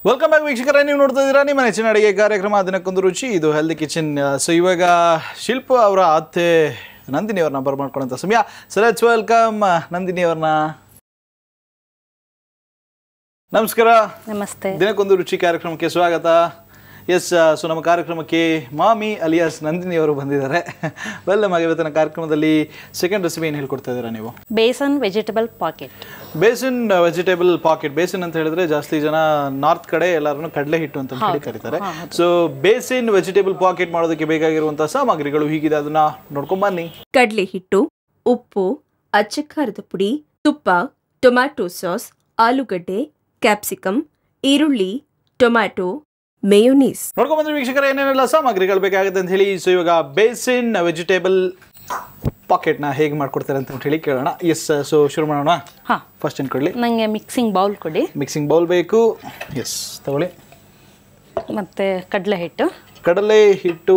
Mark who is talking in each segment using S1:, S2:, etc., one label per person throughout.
S1: Welcome back ವೀಕ್ಷಕರೇ ನೀವು ನೋಡ್ತಾ ಇದ್ದೀರಾ ನಿಮ್ಮ ನೆಚ್ಚಿನ ಅಡುಗೆ ಕಾರ್ಯಕ್ರಮ ದಿನಕ್ಕೊಂದು ರುಚಿ ಇದು ಹೆಲ್ದಿ ಕಿಚನ್ ಸೊ ಇವಾಗ ಶಿಲ್ಪ ಅವರ ಅತ್ತೆ ನಂದಿನಿ ಅವ್ರನ್ನ ಬರ್ಮಾಡ್ಕೊಳ್ಳೋಂಥ ಸಮಯ ಸೊ ಲೆಟ್ಸ್ ವೆಲ್ಕಮ್ ನಂದಿನಿ ಅವ್ರನ್ನ ನಮಸ್ಕಾರ
S2: ನಮಸ್ತೆ
S1: ದಿನಕ್ಕೊಂದು ರುಚಿ ಕಾರ್ಯಕ್ರಮಕ್ಕೆ ಸ್ವಾಗತ ಎಸ್ ಸೊ ನಮ್ಮ ಕಾರ್ಯಕ್ರಮಕ್ಕೆ ಮಾಮಿ ಅಲಿಯಾಸ್ ನಂದಿನಿ ಅವರು ಬಂದಿದ್ದಾರೆ ವೆಲ್ ನಮಗೆ ಇವತ್ತಿನ ಕಾರ್ಯಕ್ರಮದಲ್ಲಿ ಸೆಕೆಂಡ್ ರೆಸಿಪಿ ಏನು ಹೇಳ್ಕೊಡ್ತಾ ಇದ್ದೀರಾ ನೀವು
S2: besan vegetable pocket
S1: besan vegetable pocket besan ಅಂತ ಹೇಳಿದ್ರೆ ಜಾಸ್ತಿ ಜನ ನಾರ್ತ್ ಕಡೆ ಎಲ್ಲರೂ ಕಡಲೆ ಹಿಟ್ಟು ಅಂತ ಹೇಳಿ ಕರೀತಾರೆ ಸೊ ಬೇಸಿನ್ ವೆಜಿಟೇಬಲ್ ಪಾಕೆಟ್ ಮಾಡೋದಕ್ಕೆ ಬೇಕಾಗಿರುವಂತಹ ಸಾಮಗ್ರಿಗಳು ಹೀಗಿದೆ ಅದನ್ನ ನೋಡ್ಕೊಂಡ್ ಬನ್ನಿ
S3: ಕಡಲೆ ಹಿಟ್ಟು ಉಪ್ಪು ಅಚ್ಚ ಖಾರದ ಪುಡಿ ತುಪ್ಪ ಟೊಮ್ಯಾಟೊ ಸಾಸ್ ಆಲೂಗಡ್ಡೆ ಕ್ಯಾಪ್ಸಿಕಮ್ ಈರುಳ್ಳಿ ಟೊಮ್ಯಾಟೊ ಮೇಯೋನೀಸ್
S1: ನೋಡ್ಕೊಂಡ್ ಬಂದ್ರೆ ವೀಕ್ಷಕರ ಏನೇನೆಲ್ಲ ಸಾಮಗ್ರಿಗಳು ಬೇಕಾಗುತ್ತೆ ಅಂತ ಹೇಳಿ ಸೊ ಇವಾಗ ಬೇಸಿನ್ ವೆಜಿಟೇಬಲ್ ಪಾಕೆಟ್ನ ಹೇಗೆ ಮಾಡ್ಕೊಡ್ತಾರೆ ಅಂತ ಹೇಳಿ ಕೇಳೋಣ ಎಸ್ ಸೊ ಶುರು ಮಾಡೋಣ
S2: ಹಾಂ
S1: ಫಸ್ಟ್ ಏನು ಕೊಡಲಿ
S2: ನನಗೆ ಮಿಕ್ಸಿಂಗ್ ಬೌಲ್ ಕೊಡಿ
S1: ಮಿಕ್ಸಿಂಗ್ ಬೌಲ್ ಬೇಕು ಎಸ್ ತಗೊಳ್ಳಿ
S2: ಮತ್ತು ಕಡಲೆ ಹಿಟ್ಟು
S1: ಕಡಲೆ ಹಿಟ್ಟು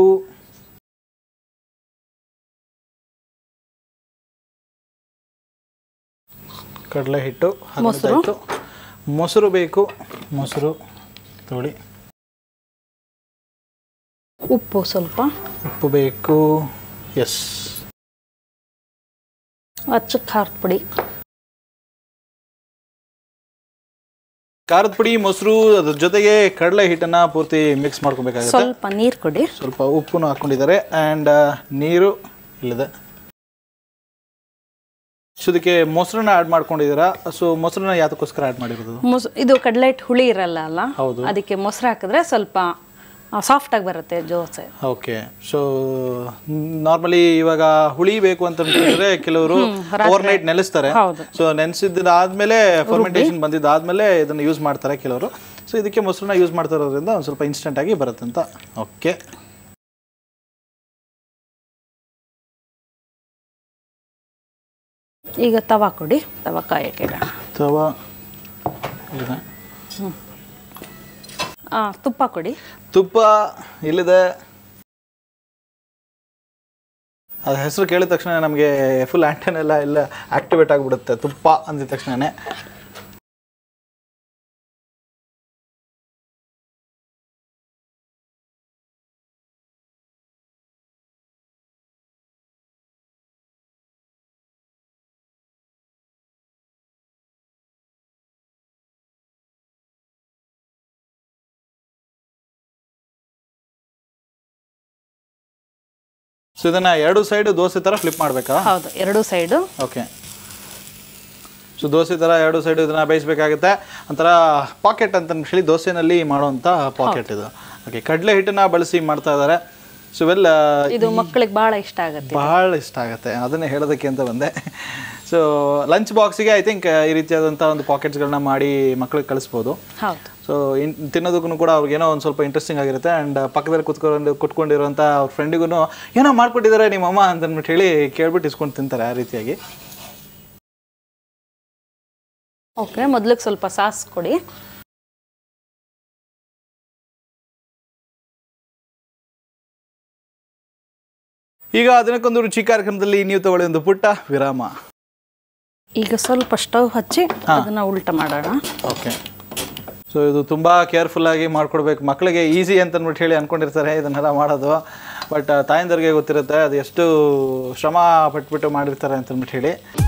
S1: ಕಡಲೆ ಹಿಟ್ಟು
S2: ಮೊಸರು.
S1: ಹಾಗಾಯ್ತು. ಮೊಸರು ಬೇಕು ಮೊಸರು ತಗೊಳ್ಳಿ
S2: ಉಪ್ಪು ಸ್ವಲ್ಪ
S1: ಉಪ್ಪು ಬೇಕು ಎಸ್
S2: ಅಚ್ಚ ಖಾರದ ಪುಡಿ
S1: ಖಾರದ ಪುಡಿ ಮೊಸರು ಅದ್ರ ಜೊತೆಗೆ ಕಡಲೆ ಹಿಟ್ಟನ್ನ ಪೂರ್ತಿ ಮಿಕ್ಸ್ ಮಾಡ್ಕೊಬೇಕಾಗುತ್ತೆ
S2: ಸ್ವಲ್ಪ ನೀರು ಕೊಡಿ
S1: ಸ್ವಲ್ಪ ಉಪ್ಪುನು ಹಾಕೊಂಡಿದ್ದಾರೆ ಆ್ಯಂಡ್ ನೀರು ಇಲ್ಲಿದೆ ಸೊ ಇದಕ್ಕೆ ಮೊಸರನ್ನ ಆ್ಯಡ್ ಮಾಡ್ಕೊಂಡಿದ್ದೀರಾ ಸೊ ಮೊಸರನ್ನ ಯಾತಕ್ಕೋಸ್ಕರ ಆ್ಯಡ್ ಮಾಡಿರೋದು
S2: ಮೊಸ್ ಇದು ಕಡಲೆ ಹಿಟ್ಟು ಹುಳಿ ಇರಲ್ಲ ಅಲ್ಲ
S1: ಹೌದು.
S2: ಅದಕ್ಕೆ ಮೊಸರು ಹಾಕಿದ್ರೆ ಸ್ವಲ್ಪ ಸಾಫ್ಟಾಗಿ ಬರುತ್ತೆ ದೋಸೆ
S1: ಓಕೆ ಸೊ ನಾರ್ಮಲಿ ಇವಾಗ ಹುಳಿ ಬೇಕು ಅಂತ ಹೇಳಿದ್ರೆ ಕೆಲವರು ಓವರ್ ನೈಟ್ ನೆಲೆಸ್ತಾರೆ
S2: ಹೌದು.
S1: ಸೊ ನೆನೆಸಿದ್ದಾದ್ಮೇಲೆ ಫರ್ಮೆಂಟೇಷನ್ ಬಂದಿದ್ದಾದ್ಮೇಲೆ ಇದನ್ನು ಯೂಸ್ ಮಾಡ್ತಾರೆ ಕೆಲವರು ಸೊ ಇದಕ್ಕೆ ಮೊಸರನ್ನ ಯೂಸ್ ಮಾಡ್ತಾ ಇರೋದ್ರಿಂದ ಒಂದು ಸ್ವಲ್ಪ ಇನ್ಸ್ಟೆಂಟ್ ಆಗಿ ಬರುತ್ತೆ ಅಂತ ಓಕೆ
S2: ಈಗ ತವಾ ಕೊಡಿ ತವಾ ಕಾಯಕ್ಕೆ ಇಡೋಣ
S1: ತವಾ ಇದೆ.
S2: ಆ, ತುಪ್ಪ ಕೊಡಿ
S1: ತುಪ್ಪ ಇಲ್ಲಿದೆ ಅದ ಹೆಸರು ಕೇಳಿದ ತಕ್ಷಣ ನಮಗೆ ಫುಲ್ ಆ್ಯಂಟನ್ ಎಲ್ಲ ಎಲ್ಲ ಆಕ್ಟಿವೇಟ್ ಆಗಿಬಿಡುತ್ತೆ ತುಪ್ಪ ಅಂದಿದ ತಕ್ಷಣನೇ ಸೊ ಇದನ್ನ ಎರಡು ಸೈಡ್ ದೋಸೆ ಥರ ಫ್ಲಿಪ್ ಮಾಡಬೇಕಾ
S2: ಹೌದು ಎರಡು ಸೈಡು
S1: ಓಕೆ ಸೊ ದೋಸೆ ಥರ ಎರಡು ಸೈಡ್ ಇದನ್ನ ಬೇಯಿಸ್ಬೇಕಾಗುತ್ತೆ ಒಂಥರ ಪಾಕೆಟ್ ಅಂತ ಹೇಳಿ ದೋಸೆನಲ್ಲಿ ಮಾಡುವಂಥ ಪಾಕೆಟ್ ಇದು ಓಕೆ ಕಡಲೆ ಹಿಟ್ಟನ್ನ ಬಳಸಿ ಮಾಡ್ತಾ ಇದ್ದಾರೆ ಸೊ ಇವೆಲ್ಲ
S2: ಇದು ಮಕ್ಕಳಿಗೆ ಭಾಳ ಇಷ್ಟ ಆಗುತ್ತೆ
S1: ಬಹಳ ಇಷ್ಟ ಆಗುತ್ತೆ ಅದನ್ನೇ ಹೇಳೋದಕ್ಕೆ ಅಂತ ಬಂದೆ ಸೊ ಲಂಚ್ ಬಾಕ್ಸಿಗೆ ಐ ಥಿಂಕ್ ಈ ರೀತಿಯಾದಂಥ ಒಂದು ಪಾಕೆಟ್ಸ್ಗಳನ್ನ ಮಾಡಿ ಮಕ್ಕಳಿಗೆ ಕಳಿಸ್ಬೋದು
S2: ಹೌದು
S1: ಸೊ ಇನ್ ತಿನ್ನೋದಕ್ಕೂ ಕೂಡ ಅವ್ರಿಗೇನೋ ಒಂದು ಸ್ವಲ್ಪ ಇಂಟ್ರೆಸ್ಟಿಂಗ್ ಆಗಿರುತ್ತೆ ಆ್ಯಂಡ್ ಪಕ್ಕದಲ್ಲಿ ಕುತ್ಕೊಂಡು ಕುತ್ಕೊಂಡಿರೋಂಥ ಅವ್ರ ಫ್ರೆಂಡಿಗೂ ಏನೋ ಮಾಡ್ಕೊಟ್ಟಿದ್ದಾರೆ ನಿಮ್ಮ ಅಮ್ಮ ಅಂತ ಅಂದ್ಬಿಟ್ಟು ಹೇಳಿ ಕೇಳ್ಬಿಟ್ಟು ಇಸ್ಕೊಂಡು ತಿಂತಾರೆ ಆ ರೀತಿಯಾಗಿ
S2: ಓಕೆ ಮೊದ್ಲಿಗೆ ಸ್ವಲ್ಪ ಸಾಸ್ ಕೊಡಿ
S1: ಈಗ ಅದಕ್ಕೊಂದು ರುಚಿ ಕಾರ್ಯಕ್ರಮದಲ್ಲಿ ನೀವು ತಗೊಳ್ಳಿ ಒಂದು ಪುಟ್ಟ ವಿರಾಮ
S2: ಈಗ ಸ್ವಲ್ಪ ಸ್ಟವ್ ಹಚ್ಚಿ ಅದನ್ನ ಉಲ್ಟ ಮಾಡೋಣ
S1: ಓಕೆ ಸೊ ಇದು ತುಂಬ ಕೇರ್ಫುಲ್ಲಾಗಿ ಮಾಡ್ಕೊಡ್ಬೇಕು ಮಕ್ಕಳಿಗೆ ಈಸಿ ಅಂತ ಅಂದ್ಬಿಟ್ಟು ಹೇಳಿ ಅಂದ್ಕೊಂಡಿರ್ತಾರೆ ಇದನ್ನೆಲ್ಲ ಮಾಡೋದು ಬಟ್ ತಾಯಂದರಿಗೆ ಗೊತ್ತಿರುತ್ತೆ ಅದು ಎಷ್ಟು ಶ್ರಮ ಪಟ್ಬಿಟ್ಟು ಮಾಡಿರ್ತಾರೆ ಅಂತ ಅಂದ್ಬಿಟ್ಟು ಹೇಳಿ